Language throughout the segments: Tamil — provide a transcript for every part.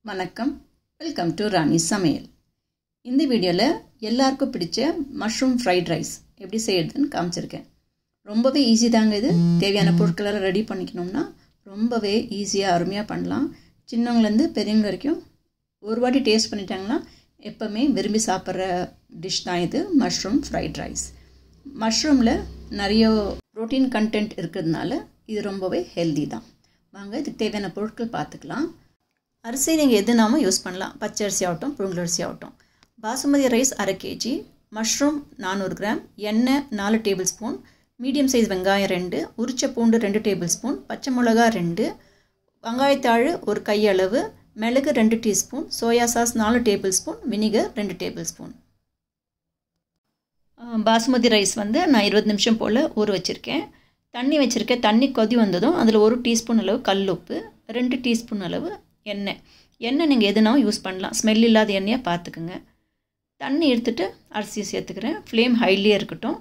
வணக்கம் வெல்கம் டு ராணி சமையல் இந்த வீடியோவில் எல்லாருக்கும் பிடிச்ச மஷ்ரூம் ஃப்ரைட் ரைஸ் எப்படி செய்யறதுன்னு காமிச்சிருக்கேன் ரொம்பவே ஈஸி தாங்க இது தேவையான பொருட்களெல்லாம் ரெடி பண்ணிக்கணும்னா ரொம்பவே ஈஸியாக அருமையாக பண்ணலாம் சின்னவங்கலேருந்து பெரியவங்க வரைக்கும் ஒரு வாட்டி டேஸ்ட் பண்ணிட்டாங்கன்னா எப்போவுமே விரும்பி சாப்பிட்ற டிஷ் தான் இது மஷ்ரூம் ஃப்ரைட் ரைஸ் மஷ்ரூமில் நிறைய ப்ரோட்டீன் கண்டென்ட் இருக்கிறதுனால இது ரொம்பவே ஹெல்தி தான் வாங்க இதுக்கு தேவையான பொருட்கள் பார்த்துக்கலாம் அரிசி நீங்கள் எதுனாமல் யூஸ் பண்ணலாம் பச்சை அரிசி ஆகட்டும் புழுங்கலரிசி ஆகட்டும் பாசுமதி ரைஸ் அரை கேஜி மஷ்ரூம் நானூறு கிராம் எண்ணெய் நாலு டேபிள் ஸ்பூன் மீடியம் சைஸ் வெங்காயம் ரெண்டு உரிச்ச பூண்டு ரெண்டு டேபிள் ஸ்பூன் பச்சை மிளகா ரெண்டு வெங்காயத்தாழ் ஒரு கையளவு மிளகு ரெண்டு டீஸ்பூன் சோயா சாஸ் நாலு டேபிள் ஸ்பூன் வினிகர் ரெண்டு டேபிள் ஸ்பூன் பாசுமதி ரைஸ் வந்து நான் இருபது நிமிஷம் போல் ஊற வச்சுருக்கேன் தண்ணி வச்சுருக்கேன் தண்ணி கொதி வந்ததும் அதில் ஒரு டீஸ்பூன் அளவு கல் உப்பு ரெண்டு டீஸ்பூன் அளவு எண்ணெய் எண்ணெய் நீங்கள் எதுனாலும் யூஸ் பண்ணலாம் ஸ்மெல் இல்லாத எண்ணெயாக பார்த்துக்குங்க தண்ணி எடுத்துகிட்டு அரிசியை சேர்த்துக்கிறேன் ஃப்ளேம் ஹைலியே இருக்கட்டும்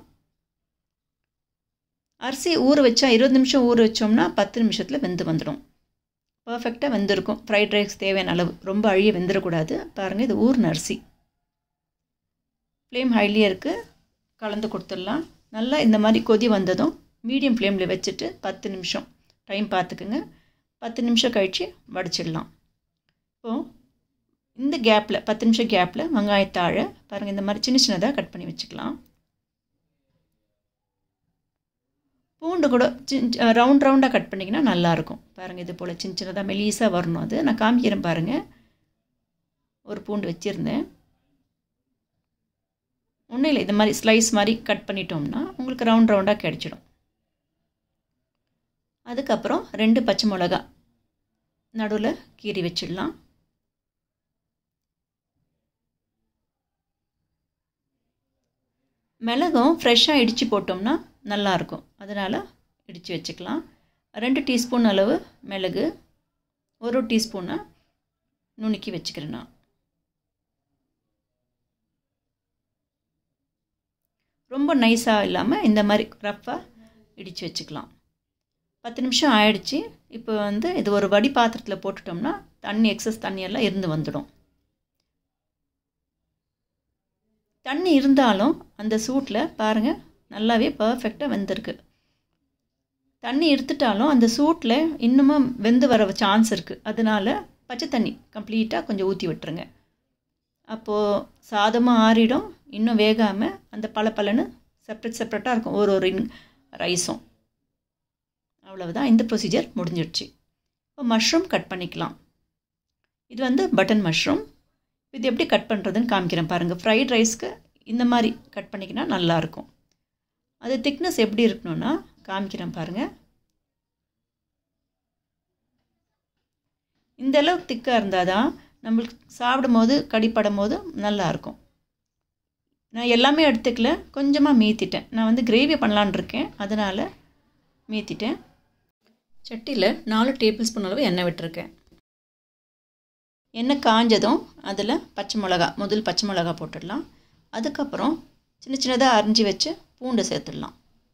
அரிசி ஊற வச்சா இருபது நிமிஷம் ஊற வச்சோம்னா பத்து நிமிஷத்தில் வெந்து வந்துடும் பர்ஃபெக்டாக வெந்திருக்கும் ஃப்ரைட் ரைஸ் தேவையான அளவு ரொம்ப அழிய வெந்துடக்கூடாது பாருங்கள் இது ஊர்ன அரிசி ஃப்ளேம் ஹைலியே இருக்குது கலந்து கொடுத்துடலாம் நல்லா இந்த மாதிரி கொதி வந்ததும் மீடியம் ஃப்ளேமில் வச்சுட்டு பத்து நிமிஷம் டைம் பார்த்துக்குங்க பத்து நிமிஷம் கழித்து வடிச்சிடலாம் இப்போது இந்த கேப்பில் பத்து நிமிஷம் கேப்பில் வெங்காயத்தாழை பாருங்கள் இந்த மாதிரி சின்ன சின்னதாக கட் பண்ணி வச்சுக்கலாம் பூண்டு கூட சின்ன ரவுண்ட் ரவுண்டாக கட் பண்ணிங்கன்னா நல்லாயிருக்கும் பாருங்கள் இது போல் சின்ன சின்னதாக மெலீஸாக வரணும் அது நான் காமிக்கிறேன் பாருங்கள் ஒரு பூண்டு வச்சுருந்தேன் ஒன்றும் இல்லை இந்த மாதிரி ஸ்லைஸ் மாதிரி கட் பண்ணிட்டோம்னா உங்களுக்கு ரவுண்ட் ரவுண்டாக கிடச்சிடும் அதுக்கப்புறம் ரெண்டு பச்சை மிளகா நடுவில் கீறி வச்சிடலாம் மிளகும் ஃப்ரெஷ்ஷாக இடித்து போட்டோம்னா நல்லாயிருக்கும் அதனால் இடித்து வச்சுக்கலாம் ரெண்டு டீஸ்பூன் அளவு மிளகு ஒரு டீஸ்பூனை நுணுக்கி வச்சுக்கிறேன் நான் ரொம்ப நைஸாக இல்லாமல் இந்த மாதிரி ரஃப்பாக இடித்து வச்சுக்கலாம் பத்து நிமிஷம் ஆயிடுச்சு இப்போ வந்து இது ஒரு வடி பாத்திரத்தில் போட்டுட்டோம்னா தண்ணி எக்ஸஸ் தண்ணியெல்லாம் இருந்து வந்துடும் தண்ணி இருந்தாலும் அந்த சூட்டில் பாருங்கள் நல்லாவே பர்ஃபெக்டாக வெந்திருக்கு தண்ணி எடுத்துட்டாலும் அந்த சூட்டில் இன்னமும் வெந்து வர சான்ஸ் இருக்குது அதனால் பச்சை தண்ணி கம்ப்ளீட்டாக கொஞ்சம் ஊற்றி விட்டுருங்க அப்போது சாதமும் ஆறிடும் இன்னும் வேகாமல் அந்த பல பலன்னு செப்ரேட் செப்ரேட்டாக இருக்கும் ஒரு ஒரு ரைஸும் அவ்வளவுதான் இந்த ப்ரொசீஜர் முடிஞ்சிடுச்சு இப்போ மஷ்ரூம் கட் பண்ணிக்கலாம் இது வந்து பட்டன் மஷ்ரூம் இது எப்படி கட் பண்ணுறதுன்னு காமிக்கிறேன் பாருங்கள் ஃப்ரைட் ரைஸ்க்கு இந்த மாதிரி கட் பண்ணிக்கினா நல்லாயிருக்கும் அது திக்னஸ் எப்படி இருக்கணும்னா காமிக்கிறேன் பாருங்கள் இந்த அளவுக்கு திக்காக இருந்தால் தான் நம்மளுக்கு சாப்பிடும் போது கடிப்படும் போது நல்லாயிருக்கும் நான் எல்லாமே எடுத்துக்கல கொஞ்சமாக மீத்திட்டேன் நான் வந்து கிரேவி பண்ணலான் இருக்கேன் அதனால் மீத்திட்டேன் சட்டியில் நாலு டேபிள் ஸ்பூன் அளவு எண்ணெய் விட்டுருக்கேன் எண்ணெய் காஞ்சதும் அதில் பச்சை மிளகா முதல் பச்சை மிளகா போட்டுடலாம் அதுக்கப்புறம் சின்ன சின்னதாக அரிஞ்சு வச்சு பூண்டை சேர்த்துடலாம்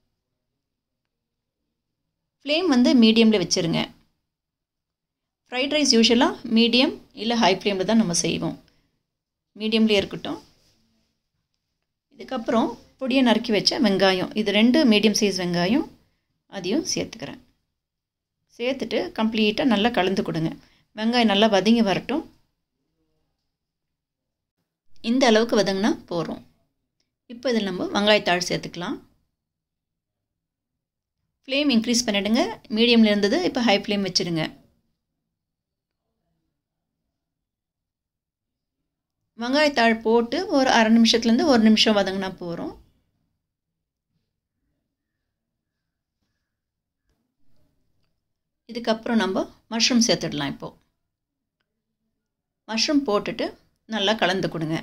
ஃப்ளேம் வந்து மீடியமில் வச்சுருங்க ஃப்ரைட் ரைஸ் யூஸ்வலாக மீடியம் இல்லை ஹை ஃப்ளேமில் தான் நம்ம செய்வோம் மீடியம்லேயே இருக்கட்டும் இதுக்கப்புறம் பொடியை நறுக்கி வச்ச வெங்காயம் இது ரெண்டு மீடியம் சைஸ் வெங்காயம் அதையும் சேர்த்துக்கிறேன் சேர்த்துட்டு கம்ப்ளீட்டாக நல்லா கலந்து கொடுங்க வெங்காயம் நல்லா வதங்கி வரட்டும் இந்த அளவுக்கு வதங்கினா போகிறோம் இப்போ இதில் நம்ம வெங்காயத்தாள் சேர்த்துக்கலாம் ஃப்ளேம் இன்க்ரீஸ் பண்ணிவிடுங்க மீடியமில் இருந்தது இப்போ ஹை ஃப்ளேம் வச்சுடுங்க வெங்காயத்தாள் போட்டு ஒரு அரை நிமிஷத்துலேருந்து ஒரு நிமிஷம் வதங்கினா போகிறோம் இதுக்கப்புறம் நம்ம மஷ்ரூம் சேர்த்துடலாம் இப்போது மஷ்ரூம் போட்டுட்டு நல்லா கலந்து கொடுங்க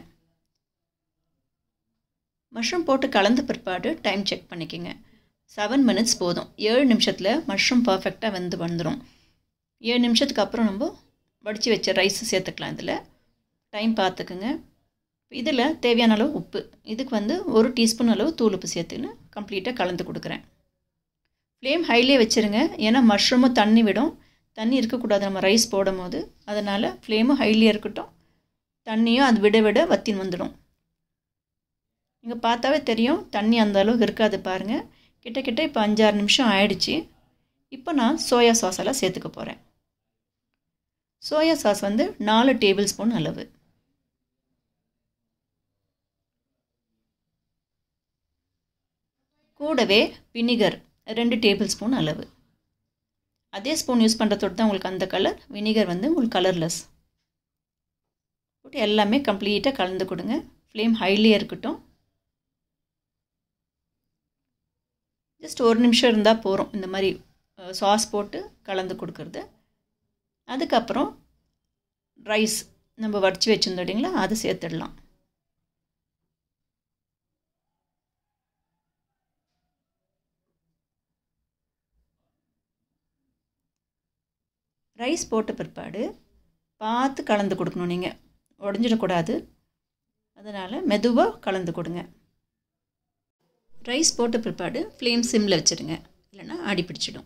மஷ்ரூம் போட்டு கலந்த பிற்பாடு டைம் செக் பண்ணிக்கோங்க செவன் மினிட்ஸ் போதும் ஏழு நிமிஷத்தில் மஷ்ரூம் பர்ஃபெக்டாக வெந்து வந்துடும் ஏழு நிமிஷத்துக்கு அப்புறம் நம்ம வடித்து வச்ச ரைஸ் சேர்த்துக்கலாம் இதில் டைம் பார்த்துக்குங்க இதில் தேவையான அளவு உப்பு இதுக்கு வந்து ஒரு டீஸ்பூன் அளவு தூள் உப்பு சேர்த்துன்னு கம்ப்ளீட்டாக கலந்து கொடுக்குறேன் ஃப்ளேம் ஹைலே வச்சுருங்க ஏன்னா மஷ்ரூமும் தண்ணி விடும் தண்ணி இருக்கக்கூடாது நம்ம ரைஸ் போடும் போது அதனால் ஃப்ளேமும் ஹைலியாக இருக்கட்டும் தண்ணியும் அது விட விட வத்தின் வந்துடும் நீங்கள் பார்த்தாவே தெரியும் தண்ணி அந்த அளவுக்கு இருக்காது பாருங்கள் கிட்ட கிட்ட இப்போ அஞ்சாறு நிமிஷம் ஆயிடுச்சு இப்போ நான் சோயா சாஸ் எல்லாம் சேர்த்துக்க போகிறேன் சோயா சாஸ் வந்து நாலு டேபிள் ஸ்பூன் அளவு கூடவே வினிகர் ரெண்டு டேபிள் ஸ்பூன் அளவு அதே ஸ்பூன் யூஸ் பண்ணுறதோடு தான் உங்களுக்கு அந்த கலர் வினிகர் வந்து உங்களுக்கு கலர்லெஸ் போட்டு எல்லாமே கம்ப்ளீட்டாக கலந்து கொடுங்க ஃப்ளேம் ஹைலியாக இருக்கட்டும் ஜஸ்ட் ஒரு நிமிஷம் இருந்தால் போகிறோம் இந்த மாதிரி சாஸ் போட்டு கலந்து கொடுக்குறது அதுக்கப்புறம் ரைஸ் நம்ம வடித்து வச்சுருந்தோம் இல்லைங்களா அது சேர்த்துடலாம் ரைஸ் போட்ட பிற்பாடு பார்த்து கலந்து கொடுக்கணும் நீங்கள் உடஞ்சிடக்கூடாது அதனால் மெதுவாக கலந்து கொடுங்க ரைஸ் போட்ட பிற்பாடு ஃப்ளேம் சிம்மில் வச்சுருங்க இல்லைன்னா அடி பிடிச்சிடும்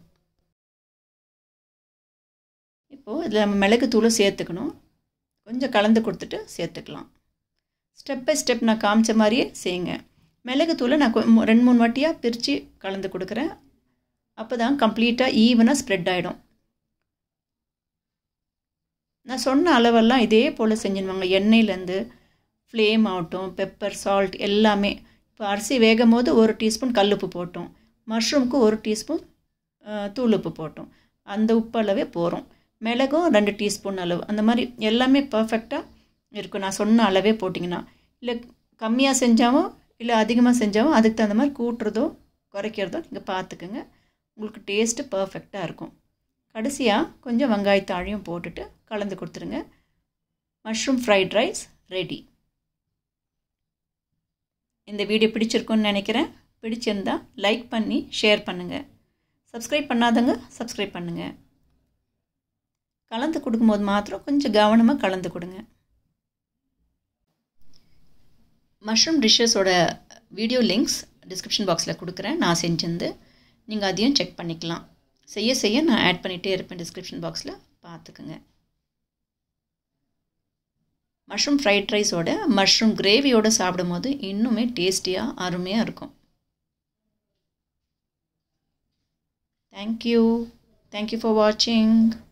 இப்போது இதில் நம்ம மிளகு தூளும் சேர்த்துக்கணும் கொஞ்சம் கலந்து கொடுத்துட்டு சேர்த்துக்கலாம் ஸ்டெப் பை ஸ்டெப் நான் காமிச்ச மாதிரியே செய்யுங்க மிளகு தூளை நான் ரெண்டு மூணு வாட்டியாக பிரித்து கலந்து கொடுக்குறேன் அப்போ தான் கம்ப்ளீட்டாக ஈவனாக ஸ்ப்ரெட் ஆகிடும் நான் சொன்ன அளவெல்லாம் இதே போல் செஞ்சுடுவாங்க எண்ணெயிலேருந்து ஃப்ளேம் ஆகட்டும் பெப்பர் சால்ட் எல்லாமே இப்போ அரிசி வேகும் போது ஒரு டீஸ்பூன் கல்லுப்பு போட்டோம் மஷ்ரூம்க்கு ஒரு டீஸ்பூன் தூளுப்பு போட்டோம் அந்த உப்பு அளவே போகிறோம் மிளகும் ரெண்டு டீஸ்பூன் அளவு அந்த மாதிரி எல்லாமே பர்ஃபெக்டாக இருக்கும் நான் சொன்ன அளவே போட்டிங்கன்னா இல்லை கம்மியாக செஞ்சாவும் இல்லை அதிகமாக செஞ்சாவும் அதுக்கு தகுந்த மாதிரி கூட்டுறதோ குறைக்கிறதோ நீங்கள் பார்த்துக்குங்க உங்களுக்கு டேஸ்ட்டு பர்ஃபெக்டாக இருக்கும் கடைசியாக கொஞ்சம் வெங்காயத்தாழையும் போட்டுட்டு கலந்து கொடுத்துருங்க மஷ்ரூம் ஃப்ரைட் ரைஸ் ரெடி இந்த வீடியோ பிடிச்சிருக்குன்னு நினைக்கிறேன் பிடிச்சிருந்தா லைக் பண்ணி ஷேர் பண்ணுங்கள் சப்ஸ்கிரைப் பண்ணாதவங்க சப்ஸ்கிரைப் பண்ணுங்கள் கலந்து கொடுக்கும்போது மாத்திரம் கொஞ்சம் கவனமாக கலந்து கொடுங்க மஷ்ரூம் டிஷ்ஷஸோட வீடியோ லிங்க்ஸ் டிஸ்கிரிப்ஷன் பாக்ஸில் கொடுக்குறேன் நான் செஞ்சிருந்து நீங்கள் அதையும் செக் பண்ணிக்கலாம் செய்ய செய்ய நான் ஆட் பண்ணிகிட்டே இருப்பேன் டிஸ்கிரிப்ஷன் பாக்ஸில் பார்த்துக்குங்க மஷ்ரூம் ஃப்ரைட் ரைஸோட மஷ்ரூம் கிரேவியோடு சாப்பிடும்போது இன்னுமே டேஸ்டியாக அருமையாக இருக்கும் தேங்க்யூ தேங்க்யூ ஃபார் வாட்சிங்